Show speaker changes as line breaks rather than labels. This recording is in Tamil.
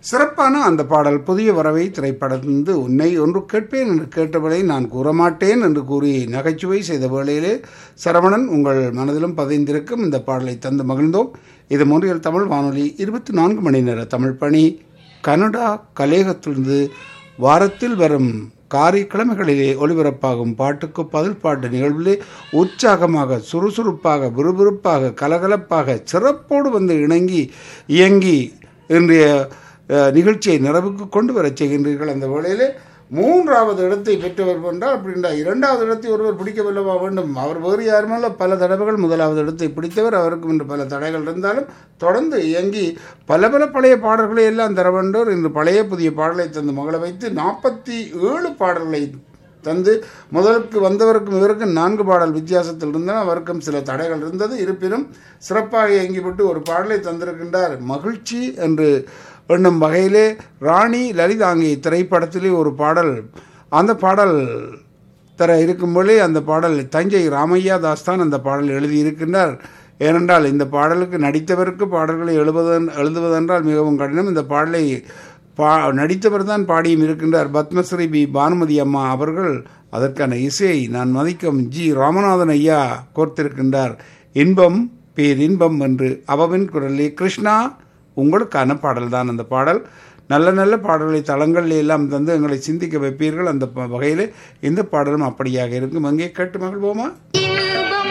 சிறப்பான அந்த பாடல் புதிய வரவை திரைப்படத்திலிருந்து உன்னை ஒன்று கேட்பேன் என்று கேட்டவளை நான் கூறமாட்டேன் என்று கூறி நகைச்சுவை செய்த வேளையிலே சரவணன் உங்கள் மனதிலும் பதிந்திருக்கும் இந்த பாடலை தந்து மகிழ்ந்தோம் இது மொழியல் தமிழ் வானொலி இருபத்தி நான்கு மணி நேர தமிழ் பணி கனடா கலேகத்திலிருந்து வாரத்தில் வரும் காரிக்கிழமைகளிலே ஒளிபரப்பாகும் பாட்டுக்கு பதில் பாட்டு நிகழ்விலே உற்சாகமாக சுறுசுறுப்பாக விறுவிறுப்பாக கலகலப்பாக சிறப்போடு வந்து இணங்கி இயங்கி இன்றைய அஹ், நிகழ்ச்சியை நிறைவுக்கு கொண்டு வரச் செய்கின்றீர்கள் அந்த வேளையிலே மூன்றாவது இடத்தை பெற்றவர் என்றால் அப்படின்றா இரண்டாவது இடத்தை ஒருவர் பிடிக்கவில்லவா வேண்டும் அவர் வேறு யாருமல்ல பல தடவைகள் முதலாவது இடத்தை பிடித்தவர் அவருக்கும் இன்று பல தடைகள் இருந்தாலும் தொடர்ந்து இயங்கி பல பல பழைய பாடல்களை எல்லாம் தர வேண்டோர் இன்று பழைய புதிய பாடலை தந்து மகள வைத்து நாற்பத்தி ஏழு பாடல்களை தந்து முதலுக்கு வந்தவருக்கும் இவருக்கும் நான்கு பாடல் வித்தியாசத்தில் இருந்தன அவருக்கும் சில தடைகள் இருந்தது இருப்பினும் சிறப்பாக இயங்கிவிட்டு ஒரு பாடலை தந்திருக்கின்றார் மகிழ்ச்சி என்று எண்ணும் வகையிலே ராணி லலிதாங்கி திரைப்படத்திலே ஒரு பாடல் அந்த பாடல் தர இருக்கும்போதே அந்த பாடல் தஞ்சை ராமையா தாஸ் தான் அந்த பாடல் எழுதியிருக்கின்றார் ஏனென்றால் இந்த பாடலுக்கு நடித்தவருக்கு பாடல்களை எழுதுவதன் எழுதுவதென்றால் மிகவும் கடினம் இந்த பாடலை பா நடித்தவர் தான் பாடியும் இருக்கின்றார் பத்மஸ்ரீ பி பானுமதி அம்மா அவர்கள் அதற்கான இசையை நான் மதிக்கும் ஜி ராமநாதன் ஐயா கோர்த்திருக்கின்றார் இன்பம் பேரின்பம் என்று அவவின் குரலே கிருஷ்ணா உங்களுக்கான பாடல் தான் அந்த பாடல் நல்ல நல்ல பாடல்களை தளங்களில் எல்லாம் தந்து எங்களை சிந்திக்க வைப்பீர்கள் அந்த ப- வகையிலே இந்த பாடலும் அப்படியாக இருக்கும் அங்கே கேட்டு மகிழ்வோமா
இன்பம்